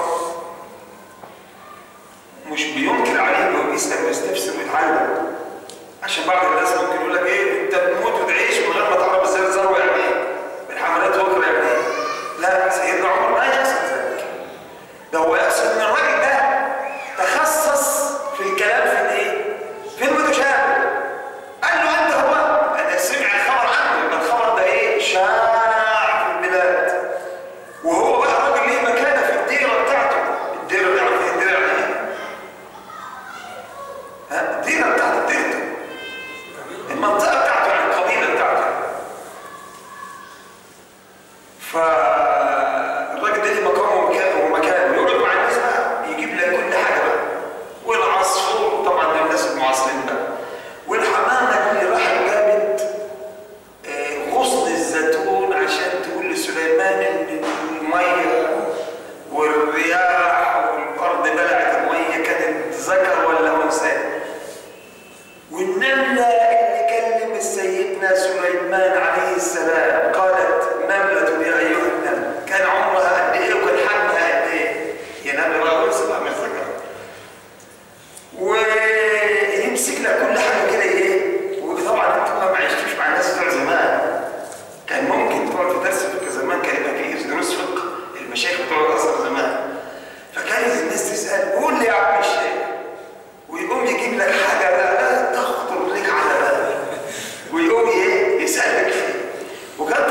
مش بينكر عليه انه بيسال ويستفسر ويتعلم عشان بعض الناس ممكن يقول لك ايه انت بتموت وتعيش من غير ما تعرف ازاي الذروه يعني ايه الحملات وكر يعني ايه لا سيدنا عمر ما يقصد ذلك ده هو يقصد ان الراجل ده تخصص في الكلام في الايه؟ في المتشابه قال له انت هو انا سمع الخبر عنه يبقى الخبر ده ايه؟ شاع في البلاد وهو بقى راجل ليه مكانه في الديره بتاعته الديره اللي عارف ايه الديره يعني ايه؟ ها الديره بتاعته ديرته المنطقه بتاعته يعني القبيله بتاعته فالراجل ده ليه مقام ومكان ومكان ويقعد مع الناس بقى يجيب لك كل حاجه بقى والعصفور طبعا دول الناس المعاصرين بقى والحمامه اللي راح جابت آه، غصن الزيتون عشان تقول لسليمان ان الميه والرياح والارض بلعت الميه كانت ذكر ولا انثى والنملة اللي كلم سيدنا سليمان عليه السلام قالت نملة يا أيها النمل كان عمرها قد إيه وكان حجمها قد إيه؟ هي نملة بقى وصل من ذكر ويمسك لك كل حاجة كده إيه؟ وطبعا أنتوا ما عشتوش مع الناس بتوع زمان كان ممكن تقعد في درس فقه زمان كان يبقى فيه دروس فقه المشايخ بتوع الأزهر زمان فكانت الناس تسأل قول لي يا عم الشيخ ويقوم يجيب لك حاجة لا لا تخطر لك على بالك ويقوم ايه يسألك فيه وكان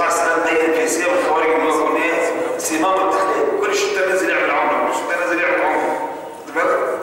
صلى الله عليه وسلم بين في سياق الخوارج ان هو يكون ايه؟ سمام التحليل كل شيء نازل يعمل عمره كل شيء نازل يعمل عمره خد بالك؟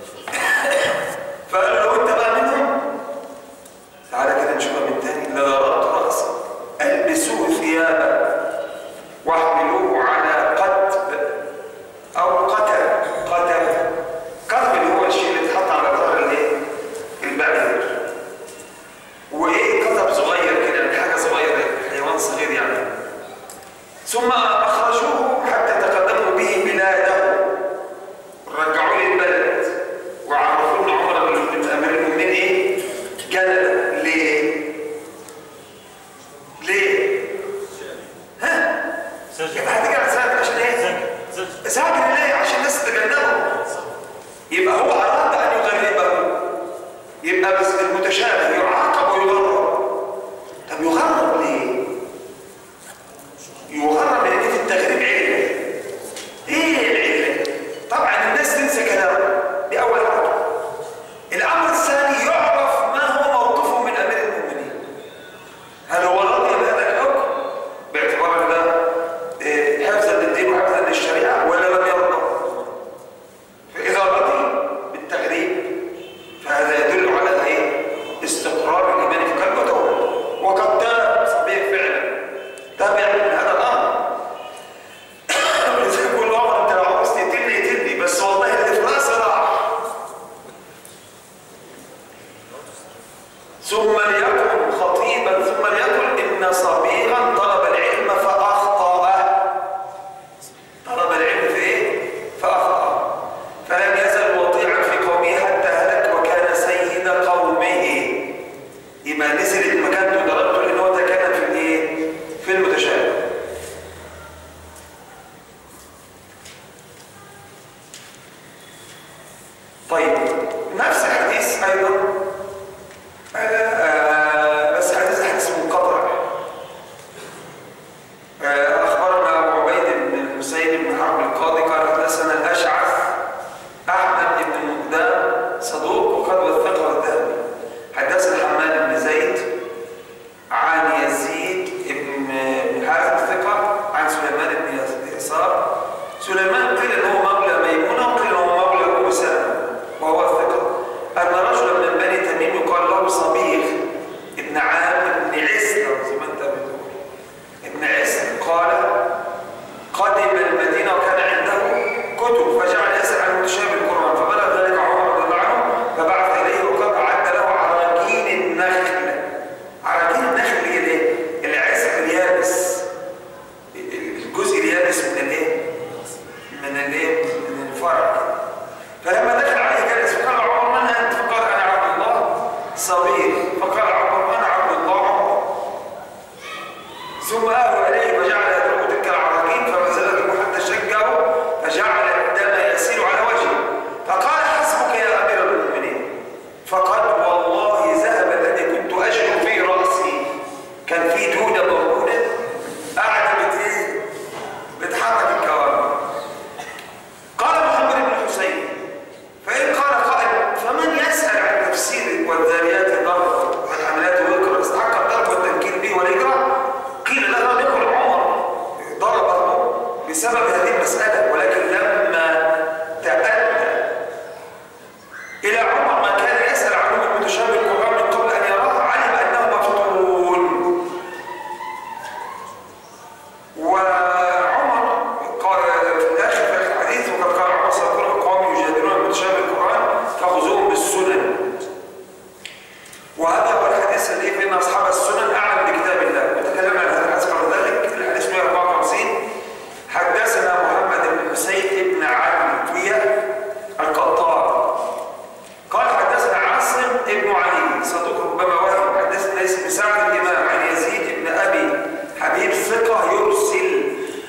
فقال له لو انت بقى منهم تعالى كده نشوفها من تاني لضربت راسي البسوه ثيابا واحملوه على قتب او قتل قتل قتل اللي هو الشيء اللي اتحط على ظهر الايه؟ البعير وايه قتب صغير كده يعني حاجه صغيره حيوان صغير يعني ثم اخرجوه حتى تقدموا به بلاده رجعوه للبلد وعرفوا ابن عمر بن امير المؤمنين ايه؟ جلد ليه؟ ليه؟ ها؟ سجن يبقى هترجع تساعد عشان ايه؟ سجن سجن ساعد ليه؟ عشان الناس تتجنبه يبقى هو اراد ان يغربه يبقى بس المتشابه يعاقب ويغرب طب يغرب ليه؟ يغرب لان في التغريب عله ايه العله؟ طبعا الناس تنسى كلامه دي اول حاجه الامر الثاني يعرف ما هو موقفه من امير المؤمنين هل هو راضي بهذا الحكم باعتبار ده إيه، حفظا للدين وحفظا للشريعه ولا لم يرضى؟ فاذا رضي بالتغريب فهذا يدل على ايه؟ استقرار الايمان في قلبه وتوبه وقد تاب صبيه فعلا تابع من هذا الامر لذلك كل عمر انت لو عاوز تقتلني قتلني بس والله اللي في راسي راح ثم ليكن خطيبا ثم ليكن ان صبيغا طلب العلم فاخطا طلب العلم في ايه فاخطا فلم يزل وطيعا في قومه حتى هلك وكان سيد قومه يبقى نزل المكان ده ضربته لان هو ده كان في الايه في المتشابه طيب نفس الحديث ايضا آه، بس حديث حديث منقطع آه، اخبرنا ابو عبيد بن الحسين بن حرب القاضي قال حدثنا الاشعث احمد بن المقدام صدوق وقد وثقه الذهبي حدثنا حماد بن زيد عن يزيد بن بن حازم ثقه عن سليمان بن يسار سليمان قيل انه مولى ميمونه وقيل انه مولى ابو سلمه وهو ثقه ان رجلا من بني تميم يقال له صبيغ ابن عامر بن عسر زي ما انت بتقول ابن عسر قال قدم المدينه وكان عنده كتب فجعل يسال عن متشابه القران فبلغ ذلك عمر رضي الله عنه فبعث اليه وقد اعد له عراجين النخل عراجين النخل هي الايه؟ العسل اليابس الجزء اليابس من الايه؟ من الايه؟ من الفرع فلما دخل عليه جلس فقال عمر من انت؟ فقال انا عبد الله صغير فقال عمر انا عبد الله عمر ثم آوى إليه وجعل يدعو تلك العراقين فنزلته حتى شجعه فجعل الدم يسيل على وجهه فقال حسبك يا أمير المؤمنين فقد والله ذهب الذي كنت أجد في رأسي كان في دودة موجودة قاعدة بت إيه؟ بتحرك الكوارث قال محمد بن حسين فإن قال قائل فمن يسأل عن تفسير والذاريات ضرب والحملات ويقرأ استحق الضرب والتنكيل به والإجراء قيل له لم يكن عمر ضربه بسبب هذه المسألة ولكن لما تأدى إلى عمر ما كان يسأل عنه المتشابه القرآن من قبل أن يراه علم أنه مفتون وعمر قال في الاخر في الحديث وقد قال عمر سيكون اقوام يجادلون متشابه القران فخذوهم بالسنن وهذا هو الحديث الذي فان اصحاب السنن اعلم بكتاب الله وتكلمنا عن هذا الحديث قبل ذلك الحديث 154 حدثنا محمد بن حسين بن علوية القطار قال حدثنا عاصم بن علي صدوق ربما وهم حدثنا ليس بن سعد الامام عن يزيد بن ابي حبيب ثقه يرسل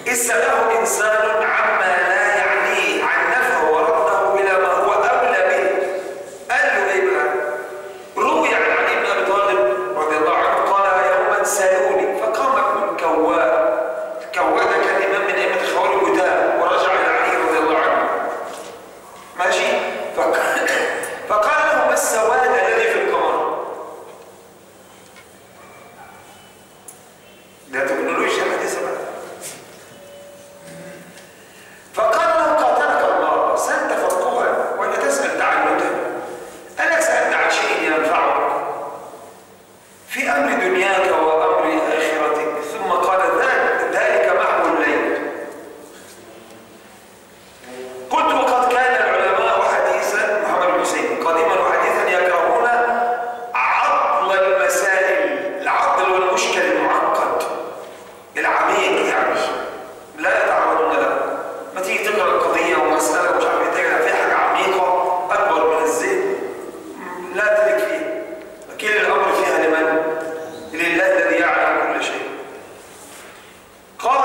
سأله إنسان عما لا يعنيه عنفه ورده إلى ما هو أولى به قال له إيه بقى؟ روي عن علي بن أبي طالب رضي الله عنه قال يوما سألوني فقام ابن الكواء الكواء ده كان إمام من أئمة الخوارج القدام ورجع إلى علي رضي الله عنه ماشي فقال, فقال له ما السواد الذي في القمر ده تكنولوجيا حديثة بقى فقال له قاتلك الله سألت فقها ولا تسأل تعنتا ألا سألت عن شيء ينفعك في أمر دنياك وأمر آخرتك ثم قال ذلك ذلك محو الليل قلت وقد كان العلماء حديثا محمد بن حسين قديما وحديثا يكرهون عضل المسائل العضل والمشكل المعقد العميق يعني لا يتعرضون له ما تيجي تقرا القضيه ومساله ومش عارف ايه تجد فيها حاجه عميقه اكبر من الذهن م، لا تلك فيها لكن الامر فيها لمن؟ لله الذي يعلم كل شيء قال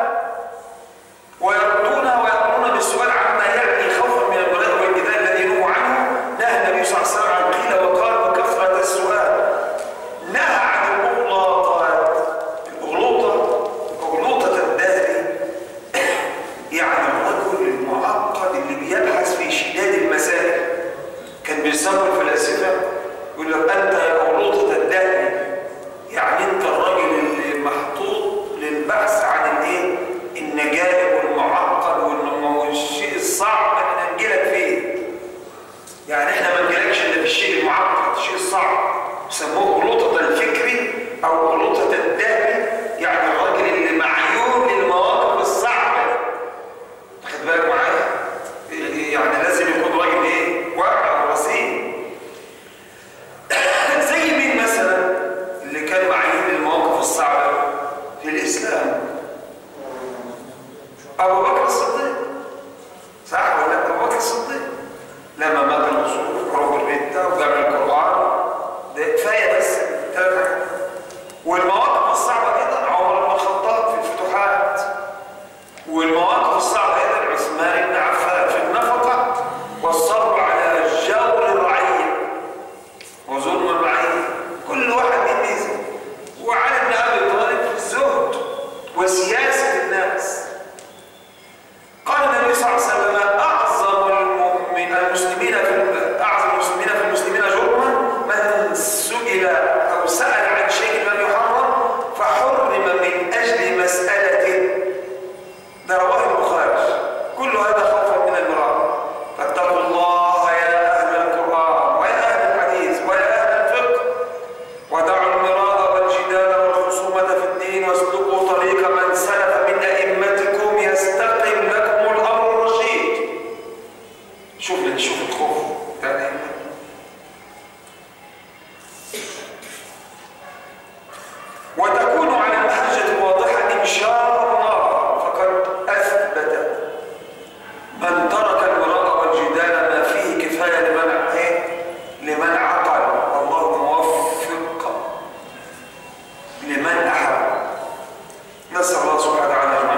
ويردون ويأمرون بالسؤال عما يعني خوفا من البلاء والجدال الذي نهوا عنه نهى النبي صلى الله عليه وسلم عن قيل وقال وكثرة السؤال نهى عن الأغلاطات الأغلوطة أغلوطة الدهر يعني الرجل المعقد اللي بيبحث في شداد المسائل كان بيسموا الفلاسفة يقول لك أنت يا أغلوطة الدهر يعني أنت الراجل اللي محطوط للبحث عن الإيه؟ النجائب والمعقد والم- والشيء الصعب احنا نجيلك فيه يعني احنا ما نجيلكش الا في الشيء المعقد الشيء الصعب يسموه غلوطة الفكري او غلوطة الدهري يعني الراجل اللي معيون للمواقف الصعبة خد بالك معايا يعني لازم يكون راجل ايه واقع ورصين زي مين مثلا اللي كان معيون للمواقف الصعبة في الاسلام أبو بكر الصديق صح ولا لا؟ أبو بكر الصديق لما مات الرسول في حروب الردة وجمع القرآن ده كفاية بس ثلاث حاجات والمواقف الصعبة أيضا عمر بن الخطاب في الفتوحات والمواقف الصعبة أيضا عثمان بن عفان في النفقة والصبر على جور الرعية وظلم الرعية كل واحد ليه ميزة وعلي بن أبي طالب في الزهد وسياسة الناس قال النبي صلى الله عليه وسلم اعظم المؤمن المسلمين في اعظم المسلمين في المسلمين جرما من سئل او سال عن شيء لم يحرم فحرم من اجل مسالته ده رواه البخاري كل هذا خوفا من المرار فاتقوا الله يا اهل القران ويا اهل الحديث ويا اهل الفقه ودعوا المراء والجدال والخصومة في الدين واسلكوا طريق من سلف من أئمتكم يستقم لكم الأمر الرشيد شوف شوف الخوف بتاع الأئمة وتكون على المحجة الواضحة إن شاء الله فقد أثبت من ترك المراء والجدال ما فيه كفاية لمن إيه؟ لمن عقل والله موفق لمن أحب نسأل الله سبحانه وتعالى